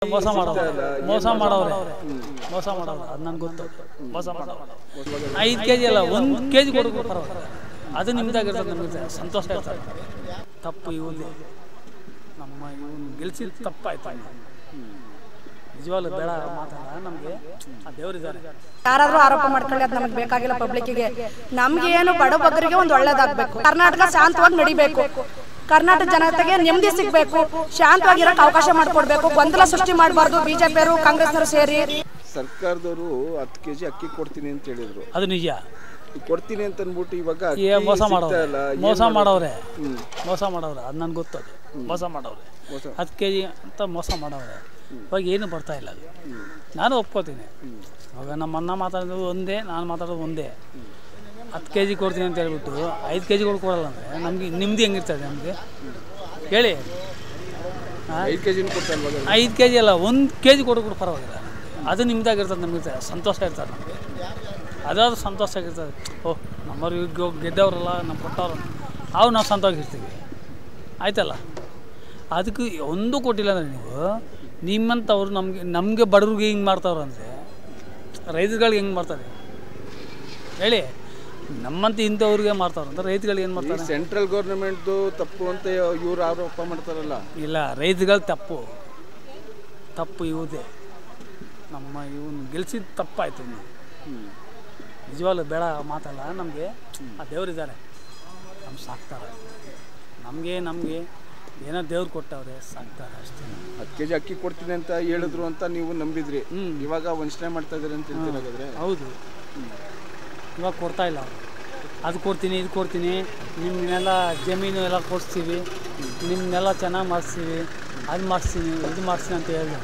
ಮೋಸ ಮಾಡೋರು ಮೋಸ ಮಾಡೋರೆ ಮೋಸ ಮಾಡೋರು ಅದು ನನಗೆ ಗೊತ್ತು ಮೋಸ ಮಾಡೋರು ಐದು ಕೆ ಜಿ ಅಲ್ಲ ಒಂದು ಕೆ ಜಿ ಕೊಡಬೇಕು ಪರವಾಗಿಲ್ಲ ಅದು ನಿಮ್ದಾಗಿರ್ತದೆ ನಮಗೆ ಸಂತೋಷ ಇರ್ತದೆ ತಪ್ಪು ಇವಲ್ಲಿ ನಮ್ಮ ಇವನು ಗೆಲ್ಸಿದ ತಪ್ಪಾಯ್ತು ನಿಜವಾಗ್ಲೂ ಬೇಡ ಮಾತಲ್ಲ ನಮಗೆ ಆ ದೇವರಿದ್ದಾರೆ ಯಾರಾದ್ರೂ ಆರೋಪ ಮಾಡ್ಕೊಳ್ಳಿ ಅದು ನಮಗೆ ಬೇಕಾಗಿಲ್ಲ ಪಬ್ಲಿಕ್ಕಿಗೆ ನಮ್ಗೆ ಏನು ಬಡಬಗ್ಗರಿಗೆ ಒಂದು ಒಳ್ಳೇದಾಗಬೇಕು ಕರ್ನಾಟಕ ಶಾಂತವಾಗಿ ನಡಿಬೇಕು ಕರ್ನಾಟಕ ಜನತೆಗೆ ನೆಮ್ಮದಿ ಸಿಗ್ಬೇಕು ಶಾಂತವಾಗಿರಕ್ಕೆ ಅವಕಾಶ ಮಾಡಿಕೊಡ್ಬೇಕು ಗೊಂದಲ ಸೃಷ್ಟಿ ಮಾಡಬಾರ್ದು ಬಿಜೆಪಿಯವರು ಕಾಂಗ್ರೆಸ್ನವರು ಸೇರಿ ಸರ್ಕಾರದವರು ಹತ್ತು ಕೆ ಜಿ ಅಕ್ಕಿ ಕೊಡ್ತೀನಿ ಅಂತ ಹೇಳಿದ್ರು ಅದು ನಿಜ ಈಗ ಕೊಡ್ತೀನಿ ಅಂತ ಅಂದ್ಬಿಟ್ಟು ಇವಾಗ ಏ ಅಕ್ಕಿ ಮೋಸ ಸಿಗ್ತಾ ಮಾಡೋರೆ ಇಲ್ಲ. ಏನ್ ಮೋಸ ಮಾಡೋದು? ಮಾಡವ್ರೆ ಹ್ಮ್. ಮೋಸ ಮಾಡವ್ರೆ ಅದು ನನಗೆ ಗೊತ್ತು ಅದು ಮೋಸ ಮಾಡವ್ರೆ ಮೋಸ ಹತ್ತು ಕೆ ಜಿ ಅಂತ ಮೋಸ ಮಾಡವ್ರೆ ಇವಾಗ ಏನು ಬರ್ತಾ ಇಲ್ಲ ಅದು ನಾನು ಒಪ್ಕೋತೀನಿ ಇವಾಗ ನಮ್ಮ ಅಣ್ಣ ಮಾತಾಡೋದು ಒಂದೇ ನಾನು ಮಾತಾಡೋದು ಒಂದೇ ಹತ್ತು ಕೆ ಜಿ ಕೊಡ್ತೀನಿ ಅಂತ ಹೇಳ್ಬಿಟ್ಟು ಐದು ಕೆ ಜಿಗಳು ಕೊಡಲ್ಲ ಅಂದರೆ ನಮಗೆ ನಿಮ್ಮದು ಹೆಂಗಿರ್ತದೆ ನಮಗೆ ಹೇಳಿ ಐದು ಕೆ ಜಿನೂ ಕೊಡ್ತಾ ಇಲ್ವಾಗ ಐದು ಕೆ ಜಿ ಅಲ್ಲ ಒಂದು ಕೆ ಜಿ ಕೊಡೋದು ಪರವಾಗಿಲ್ಲ ಅದು ನಿಮ್ದಾಗಿರ್ತದೆ ನಮಗೆ ಸಂತೋಷ ಇರ್ತದೆ ನಮಗೆ ಅದಾದ್ರೂ ಸಂತೋಷ ಆಗಿರ್ತದೆ ಓಹ್ ನಮ್ಮವ್ರು ಈಗ ಗೆದ್ದವ್ರಲ್ಲ ನಮ್ಮ ಕೊಟ್ಟವ್ರು ಅವು ನಾವು ಸಂತೋಷಿರ್ತೀವಿ ಆಯ್ತಲ್ಲ ಅದಕ್ಕೆ ಒಂದು ಕೊಟ್ಟಿಲ್ಲ ಅಂದರೆ ನೀವು ನಿಮ್ಮಂಥವ್ರು ನಮಗೆ ನಮಗೆ ಬಡವ್ರಿಗೆ ಹಿಂಗೆ ಮಾಡ್ತಾವ್ರು ಅಂದರೆ ರೈತರುಗಳಿಗೆ ಹೆಂಗೆ ಮಾಡ್ತಾರೆ ಹೇಳಿ ನಮ್ಮಂತ ಇಂಥವ್ರಿಗೆ ಮಾಡ್ತಾವ್ರು ಅಂದ್ರೆ ರೈತರುಗಳಿಗೆ ಏನು ಮಾಡ್ತಾರೆ ಸೆಂಟ್ರಲ್ ಗೌರ್ಮೆಂಟ್ದು ತಪ್ಪು ಅಂತ ಇವ್ರು ಆರೋಪ ಮಾಡ್ತಾರಲ್ಲ ಇಲ್ಲ ರೈತಗಳು ತಪ್ಪು ತಪ್ಪು ಇವುದೇ ನಮ್ಮ ಇವನು ಗೆಲ್ಸಿದ ತಪ್ಪಾಯ್ತು ಇನ್ನು ನಿಜವಾಗ್ಲೂ ಬೇಡ ಮಾತಲ್ಲ ನಮಗೆ ಆ ದೇವರಿದ್ದಾರೆ ನಮ್ಮ ಸಾಕ್ತಾರೆ ನಮಗೆ ನಮಗೆ ಏನೋ ದೇವ್ರು ಕೊಟ್ಟವ್ರೆ ಸಾಕ್ತಾರೆ ಅಷ್ಟೇ ಹತ್ತು ಕೆ ಜಿ ಅಕ್ಕಿ ಕೊಡ್ತೀನಿ ಅಂತ ಹೇಳಿದ್ರು ಅಂತ ನೀವು ನಂಬಿದ್ರಿ ಹ್ಮ್. ಇವಾಗ ವಂಚನೆ ಮಾಡ್ತಾ ಇದಾರೆ ಅಂತ ಹೇಳ್ತೀರಾಗಾದ್ರೆ ಹೌದು ಇವಾಗ ಕೊಡ್ತಾ ಇಲ್ಲ ಅವ್ರು ಅದು ಕೊಡ್ತೀನಿ ಇದು ಕೊಡ್ತೀನಿ ನಿಮ್ಮನ್ನೆಲ್ಲ ಜಮೀನು ಎಲ್ಲ ಕೊಡಿಸ್ತೀವಿ ನಿಮ್ಮನ್ನೆಲ್ಲ ಚೆನ್ನಾಗಿ ಮಾಡಿಸ್ತೀವಿ ಅದು ಮಾಡಿಸ್ತೀನಿ ಇದು ಮಾಡಿಸ್ತೀನಿ ಅಂತ ಹೇಳಿದೆ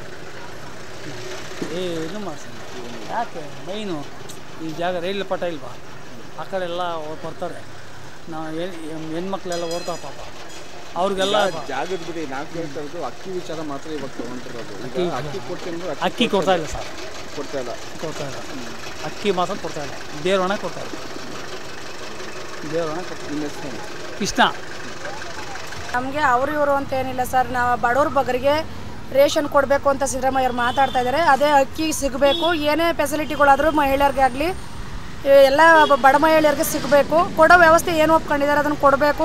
ಏನು ಮಾಡಿಸ್ತೀನಿ ಯಾಕೆ ಮೈನು ಈ ಜಾಗ ರೈಲ್ ಪಟ ಇಲ್ವಾ ಆ ಕಡೆ ಎಲ್ಲ ಅವ್ರು ಬರ್ತಾರೆ ನಾವು ಹೆಣ್ಮಕ್ಳೆಲ್ಲ ಓಡ್ತಾವೆ ಪಾಪ ಅವ್ರಿಗೆಲ್ಲ ಜಾಗದ ಬಿಡಿ ನಾವು ಕೇಳ್ತಾ ಇರೋದು ಅಕ್ಕಿ ವಿಚಾರ ಮಾತ್ರ ಇವಾಗ ತಗೊಂಡಿರೋದು ಈಗ ಅಕ್ಕಿ ಕೊಡ್ತೀನಿ ಅಂದ್ರೆ ಅಕ್ಕಿ ಅಕ್ಕಿ ಕೊಡ್ತಾ ಇಲ್ಲ ಸರ್ ಕೊಡ್ತಾ ಇಲ್ಲ ಕೊಡ್ತಾ ಇಲ್ಲ ಅಕ್ಕಿ ಮಾತ್ರ ಕೊಡ್ತಾ ಇಲ್ಲ ದೇವ್ರೊಣ ಕೊಡ್ತಾ ಇಲ್ಲ ದೇವ್ರೊಣ ಕೊಡ್ತಾ ನಿಮ್ಮ ಹೆಸರು ಕೃಷ್ಣ ನಮಗೆ ಅವರು ಇವರು ಅಂತ ಏನಿಲ್ಲ ಸರ್ ನಾವು ಬಡವ್ರ ಬಗ್ಗರಿಗೆ ರೇಷನ್ ಕೊಡಬೇಕು ಅಂತ ಸಿದ್ದರಾಮಯ್ಯವ್ರು ಮಾತಾಡ್ತಾ ಇದ್ದಾರೆ ಅದೇ ಅಕ್ಕಿ ಸಿಗಬೇಕು ಏನೇ ಫೆಸಿಲಿಟಿಗಳಾದರೂ ಮಹಿಳೆಯರಿಗೆ ಆಗಲಿ ಎಲ್ಲ ಬ- ಬಡ ಮಹಿಳೆಯರಿಗೆ ಸಿಗಬೇಕು ಕೊಡೋ ವ್ಯವಸ್ಥೆ ಏನು ಒಪ್ಕೊಂಡಿದ್ದಾರೆ ಅದನ್ನು ಕೊಡಬೇಕು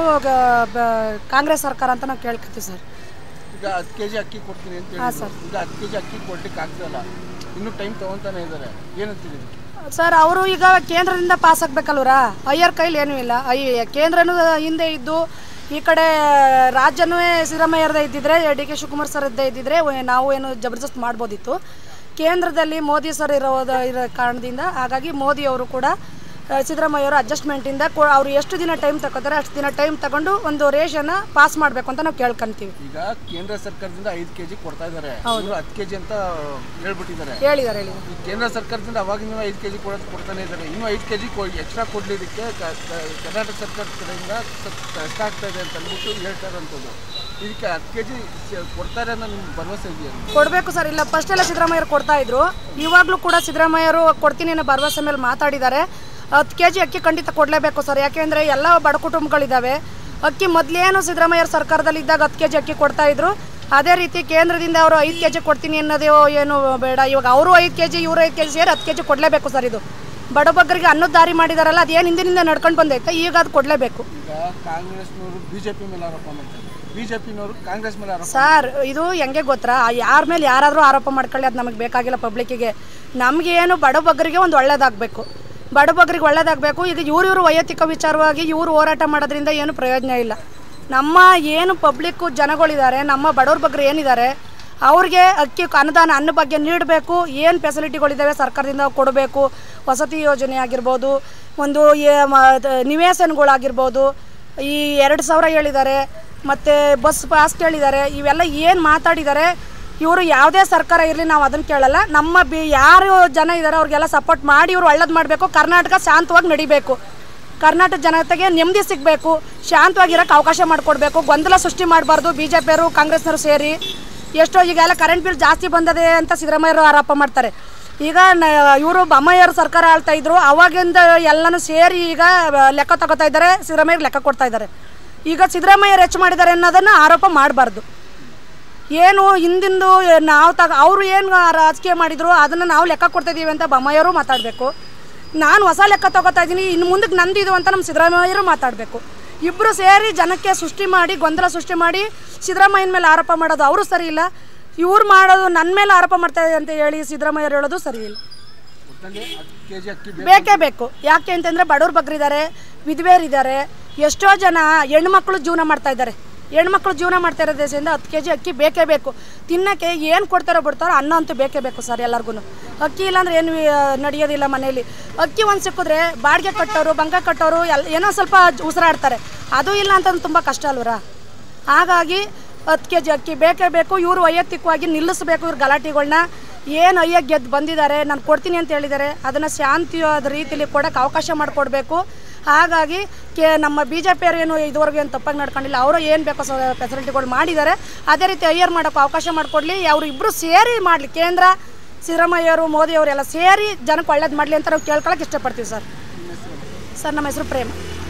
ಕಾಂಗ್ರೆಸ್ ಸರ್ಕಾರ ಅಂತ ನಾವು ಕೇಳ್ಕೊತೀವಿ ಸರ್ ಈಗ ಹತ್ತು ಕೆ ಜಿ ಅಕ್ಕಿ ಕೊಡ್ತೀನಿ ಅಂತ ಹಾಂ ಹೇಳಿದ್ರು ಸರ್ ಈಗ ಹತ್ತು ಕೆ ಜಿ ಅಕ್ಕಿ ಕೊಡ್ಲಿಕ್ಕೆ ಆಗ್ತಲ್ಲ ಇನ್ನೂ ಟೈಮ್ ತಗೊಂತಾನೆ ಇದ್ದಾರೆ ಏನಂತೀರಿ ಇದಕ್ಕೆ? ಸರ್ ಅವರು ಈಗ ಕೇಂದ್ರದಿಂದ ಪಾಸ್ ಆಗ್ಬೇಕಲ್ವರ ಅಯ್ಯರ್ ಕೈಲಿ ಏನೂ ಇಲ್ಲ ಅಯ್ಯ ಕೇಂದ್ರನೂ ಹಿಂದೆ ಇದ್ದು ಈ ಕಡೆ ರಾಜ್ಯನೂ ಸಿದ್ದರಾಮಯ್ಯರದೇ ಇದ್ದಿದ್ರೆ ಡಿ ಕೆ ಶಿವಕುಮಾರ್ ಸರ್ ಇದ್ದೇ ಇದ್ದಿದ್ರೆ ವ- ನಾವು ಏನು ಜಬರ್ದಸ್ತ್ ಮಾಡ್ಬೋದಿತ್ತು ಕೇಂದ್ರದಲ್ಲಿ ಮೋದಿ ಸರ್ ಇರೋದ ಇರೋ ಕಾರಣದಿಂದ ಹಾಗಾಗಿ ಮೋದಿ ಅವರು ಕೂಡ ಆ, ಸಿದ್ದರಾಮಯ್ಯವರು ಅಡ್ಜಸ್ಟ್ಮೆಂಟಿಂದ ಅವ್ರು ಎಷ್ಟು ದಿನ ಟೈಮ್ ತಗೋತಾರೆ ಅಷ್ಟು ದಿನ ಟೈಮ್ ತಗೊಂಡು ಒಂದು ರೇಷನ್ನ ಪಾಸ್ ಮಾಡಬೇಕು ಅಂತ ನಾವು ಕೇಳ್ಕೊಂತೀವಿ ಈಗ ಕೇಂದ್ರ ಸರ್ಕಾರದಿಂದ ಐದು ಕೆ ಜಿ ಕೊಡ್ತಾ ಇದ್ದಾರೆ ಇವರು ಹತ್ತು ಕೆ ಜಿ ಅಂತ ಹೇಳ್ಬಿಟ್ಟಿದ್ದಾರೆ ಹೇಳಿದ್ದಾರೆ ಹೇಳಿದ್ದಾರೆ ಈ ಕೇಂದ್ರ ಸರ್ಕಾರದಿಂದ ಅವಾಗಿಂದ ಐದು ಕೆ ಜಿ ಕೊಡೋದು ಕೊಡ್ತಾನೆ ಇದ್ದಾರೆ ಇನ್ನೂ ಐದು ಕೆ ಜಿ ಎಕ್ಸ್ಟ್ರಾ ಕೊಡಲಿದ್ದಕ್ಕೆ ಕರ್ನಾಟಕ ಸರ್ಕಾರದ ಕಡೆಯಿಂದ ಸ್ವಲ್ಪ ಕಷ್ಟ ಆಗ್ತಾ ಇದೆ ಅಂತ ಅಂದ್ಬಿಟ್ಟು ಹೇಳ್ತಾ ಇರೋಂಥದ್ದು ಇದಕ್ಕೆ ಹತ್ತು ಕೆ ಜಿ ಕೊಡ್ತಾರೆ ಅನ್ನೋ ನಿಮ್ಗೆ ಭರವಸೆ ಇದೆಯಾ ಕೊಡಬೇಕು ಸರ್ ಇಲ್ಲ ಫಸ್ಟ್ ಎಲ್ಲ ಸಿದ್ದರಾಮಯ್ಯರು ಕೊಡ್ತಾ ಇದ್ರು ಇವಾಗಲೂ ಕೂಡ ಸಿದ್ದರಾಮಯ್ಯರು ಕೊಡ್ತೀನಿ ಅನ್ನೋ ಭರವಸೆ ಮೇಲೆ ಮಾತಾಡಿದ್ದಾರೆ ಹತ್ತು ಕೆ ಜಿ ಅಕ್ಕಿ ಖಂಡಿತ ಕೊಡಲೇಬೇಕು ಸರ್ ಯಾಕೆಂದರೆ ಎಲ್ಲ ಬಡ ಕುಟುಂಬಗಳಿದ್ದಾವೆ ಅಕ್ಕಿ ಮೊದಲೇನು ಸಿದ್ದರಾಮಯ್ಯರ ಸರ್ಕಾರದಲ್ಲಿ ಇದ್ದಾಗ ಹತ್ತು ಕೆ ಜಿ ಅಕ್ಕಿ ಕೊಡ್ತಾ ಇದ್ರು ಅದೇ ರೀತಿ ಕೇಂದ್ರದಿಂದ ಅವರು ಐದು ಕೆ ಜಿ ಕೊಡ್ತೀನಿ ಅನ್ನೋದು ಏನು ಬೇಡ ಇವಾಗ ಅವರು ಐದು ಕೆ ಜಿ ಇವರು ಐದು ಕೆ ಜಿ ಸೇರಿ ಹತ್ತು ಕೆ ಜಿ ಕೊಡಲೇಬೇಕು ಸರ್ ಇದು ಬಡಬಗ್ಗರಿಗೆ ಅನ್ನದ ದಾರಿ ಮಾಡಿದಾರಲ್ಲ ಅದೇನು ಹಿಂದಿನಿಂದ ನಡ್ಕೊಂಡು ಬಂದೈತೆ ಈಗ ಅದು ಕೊಡಲೇಬೇಕು ಈಗ ಕಾಂಗ್ರೆಸ್ನವರು ಬಿ ಜೆ ಪಿ ಮೇಲೆ ಆರೋಪ ಮಾಡ್ತಾರೆ ಬಿ ಜೆ ಪಿನವರು ಕಾಂಗ್ರೆಸ್ ಮೇಲೆ ಆರೋಪ ಸರ್ ಇದು ಹೆಂಗೆ ಗೊತ್ತಾ ಯಾರ ಮೇಲೆ ಯಾರಾದರೂ ಆರೋಪ ಮಾಡ್ಕೊಳ್ಳಿ ಅದು ನಮಗೆ ಬೇಕಾಗಿಲ್ಲ ಪಬ್ಲಿಕ್ಕಿಗೆ ನಮಗೆ ಏನು ಬಡಬಗ್ಗರಿಗೆ ಒಂದು ಒಳ್ಳೇದಾಗಬೇಕು ಬಡಬಗ್ಗರಿಗೆ ಒಳ್ಳೇದಾಗಬೇಕು ಈಗ ಇವ್ರು ಇವರು ವೈಯಕ್ತಿಕ ವಿಚಾರವಾಗಿ ಇವರು ಹೋರಾಟ ಮಾಡೋದ್ರಿಂದ ಏನು ಪ್ರಯೋಜನ ಇಲ್ಲ ನಮ್ಮ ಏನು ಪಬ್ಲಿಕ್ಕು ಜನಗಳಿದ್ದಾರೆ ನಮ್ಮ ಬಡವ್ರ ಬಗ್ಗರು ಏನಿದ್ದಾರೆ ಅವ್ರಿಗೆ ಅಕ್ಕಿ ಅನುದಾನ ಅನ್ನ ಬಗ್ಗೆ ನೀಡಬೇಕು ಏನು ಫೆಸಿಲಿಟಿಗಳಿದ್ದಾವೆ ಸರ್ಕಾರದಿಂದ ಕೊಡಬೇಕು ವಸತಿ ಯೋಜನೆ ಆಗಿರ್ಬೋದು ಒಂದು ಏ- ಮ- ದ- ನಿವೇಶನಗಳಾಗಿರ್ಬೋದು ಈ ಎರಡು ಸಾವಿರ ಹೇಳಿದ್ದಾರೆ ಮತ್ತು ಬಸ್ ಪಾಸ್ ಕೇಳಿದ್ದಾರೆ ಇವೆಲ್ಲ ಏನು ಮಾತಾಡಿದ್ದಾರೆ ಇವರು ಯಾವುದೇ ಸರ್ಕಾರ ಇರಲಿ ನಾವು ಅದನ್ನು ಕೇಳಲ್ಲ ನಮ್ಮ ಬಿ ಯಾರು ಜನ ಇದ್ದಾರೆ ಅವ್ರಿಗೆಲ್ಲ ಸಪೋರ್ಟ್ ಮಾಡಿ ಇವರು ಒಳ್ಳೇದು ಮಾಡಬೇಕು ಕರ್ನಾಟಕ ಶಾಂತವಾಗಿ ನಡಿಬೇಕು ಕರ್ನಾಟಕ ಜನತೆಗೆ ನೆಮ್ಮದಿ ಸಿಗಬೇಕು ಶಾಂತವಾಗಿರೋಕ್ಕೆ ಅವಕಾಶ ಮಾಡಿಕೊಡ್ಬೇಕು ಗೊಂದಲ ಸೃಷ್ಟಿ ಮಾಡಬಾರ್ದು ಬಿ ಜೆ ಪಿಯವರು ಕಾಂಗ್ರೆಸ್ನವರು ಸೇರಿ ಎಷ್ಟೋ ಈಗೆಲ್ಲ ಕರೆಂಟ್ ಬಿಲ್ ಜಾಸ್ತಿ ಬಂದದೆ ಅಂತ ಸಿದ್ದರಾಮಯ್ಯರು ಆರೋಪ ಮಾಡ್ತಾರೆ ಈಗ ಇವರು ಬೊಮ್ಮಾಯಿಯವರು ಸರ್ಕಾರ ಆಳ್ತಾ ಇದ್ರು ಅವಾಗಿಂದ ಎಲ್ಲನೂ ಸೇರಿ ಈಗ ಲೆಕ್ಕ ತಗೋತಾ ಇದ್ದಾರೆ ಸಿದ್ದರಾಮಯ್ಯಗೆ ಲೆಕ್ಕ ಕೊಡ್ತಾ ಇದ್ದಾರೆ ಈಗ ಸಿದ್ದರಾಮಯ್ಯರು ಹೆಚ್ಚು ಮಾಡಿದ್ದಾರೆ ಅನ್ನೋದನ್ನು ಆರೋಪ ಮಾಡಬಾರ್ದು ಏನು ಹಿಂದಿಂದು ನಾವು ತಗ ಅವರು ಏನು ರಾಜಕೀಯ ಮಾಡಿದ್ರು ಅದನ್ನು ನಾವು ಲೆಕ್ಕ ಕೊಡ್ತಾಯಿದ್ದೀವಿ ಅಂತ ಬೊಮ್ಮಾಯಿಯವರು ಮಾತಾಡಬೇಕು ನಾನು ಹೊಸ ಲೆಕ್ಕ ತಗೋತಾ ಇದ್ದೀನಿ ಇನ್ನು ಮುಂದಕ್ಕೆ ನಂದಿದು ಅಂತ ನಮ್ಮ ಸಿದ್ದರಾಮಯ್ಯರು ಮಾತಾಡಬೇಕು ಇಬ್ಬರು ಸೇರಿ ಜನಕ್ಕೆ ಸೃಷ್ಟಿ ಮಾಡಿ ಗೊಂದಲ ಸೃಷ್ಟಿ ಮಾಡಿ ಸಿದ್ದರಾಮಯ್ಯನ ಮೇಲೆ ಆರೋಪ ಮಾಡೋದು ಅವರು ಸರಿ ಇಲ್ಲ ಇವ್ರು ಮಾಡೋದು ನನ್ನ ಮೇಲೆ ಆರೋಪ ಮಾಡ್ತಾರೆ ಅಂತ ಹೇಳಿ ಸಿದ್ದರಾಮಯ್ಯರು ಹೇಳೋದು ಸರಿ ಇಲ್ಲ ಒಟ್ಟಲ್ಲಿ ಹತ್ತು ಕೆ ಜಿ ಅಕ್ಕಿ ಬೇಕು ಬೇಕೇ ಬೇಕು ಯಾಕೆ ಅಂತಂದರೆ ಬಡವ್ರ ಬಗ್ರಿದ್ದಾರೆ ವಿಧವೆಯರಿದ್ದಾರೆ ಎಷ್ಟೋ ಜನ ಹೆಣ್ಮಕ್ಳು ಜೀವನ ಮಾಡ್ತಾ ಇದ್ದಾರೆ ಹೆಣ್ಮಕ್ಳು ಜೀವನ ಮಾಡ್ತಾ ಇರೋ ದೇಶದಿಂದ ಹತ್ತು ಕೆ ಜಿ ಅಕ್ಕಿ ಬೇಕೇ ಬೇಕು ತಿನ್ನೋಕ್ಕೆ ಏನು ಕೊಡ್ತಾರೋ ಬಿಡ್ತಾರೋ ಅನ್ನ ಅಂತೂ ಬೇಕೇ ಬೇಕು ಸರ್ ಎಲ್ಲರಿಗೂ ಅಕ್ಕಿ ಇಲ್ಲಾಂದ್ರೆ ಏನು ನಡೆಯೋದಿಲ್ಲ ಮನೆಯಲ್ಲಿ ಅಕ್ಕಿ ಒಂದು ಸಿಕ್ಕಿದ್ರೆ ಬಾಡಿಗೆ ಕಟ್ಟೋರು ಬಂಗ ಕಟ್ಟೋರು ಎಲ್ಲ ಏನೋ ಸ್ವಲ್ಪ ಉಸಿರಾಡ್ತಾರೆ ಅದು ಇಲ್ಲ ಅಂತಂದ್ರೆ ತುಂಬ ಕಷ್ಟ ಅಲ್ವರ ಹಾಗಾಗಿ ಹತ್ತು ಕೆ ಜಿ ಅಕ್ಕಿ ಬೇಕೇ ಬೇಕು ಇವರು ವೈಯಕ್ತಿಕವಾಗಿ ನಿಲ್ಲಿಸಬೇಕು ಇವ್ರ ಗಲಾಟೆಗಳನ್ನ ಏನು ಅಯ್ಯ ಗೆದ್ದು ಬಂದಿದ್ದಾರೆ ನಾನು ಕೊಡ್ತೀನಿ ಅಂತ ಹೇಳಿದ್ದಾರೆ ಅದನ್ನು ಶಾಂತಿಯಾದ ರೀತಿಯಲ್ಲಿ ಕೊಡೋಕ್ಕೆ ಅವಕಾಶ ಮಾಡಿಕೊಡ್ಬೇಕು ಹಾಗಾಗಿ ಕೆ ನಮ್ಮ ಬಿ ಜೆ ಪಿಯವರು ಏನು ಇದುವರೆಗೂ ಏನು ತಪ್ಪಾಗಿ ನಡ್ಕೊಂಡಿಲ್ಲ ಅವರು ಏನು ಬೇಕೋ ಸ ಫೆಸಿಲಿಟಿಗಳು ಮಾಡಿದ್ದಾರೆ ಅದೇ ರೀತಿ ಅಯ್ಯರ್ ಮಾಡೋಕ್ಕೆ ಅವಕಾಶ ಮಾಡಿಕೊಡ್ಲಿ ಅವರು ಇಬ್ಬರು ಸೇರಿ ಮಾಡಲಿ ಕೇಂದ್ರ ಸಿದ್ದರಾಮಯ್ಯವರು ಮೋದಿಯವರೆಲ್ಲ ಸೇರಿ ಜನಕ್ಕೆ ಒಳ್ಳೇದು ಮಾಡಲಿ ಅಂತ ನಾವು ಕೇಳ್ಕೊಳಕ್ಕೆ ಇಷ್ಟಪಡ್ತೀವಿ ಸರ್ ಸರ್ ನಮ್ಮ ಹೆಸರು ಪ್ರೇಮ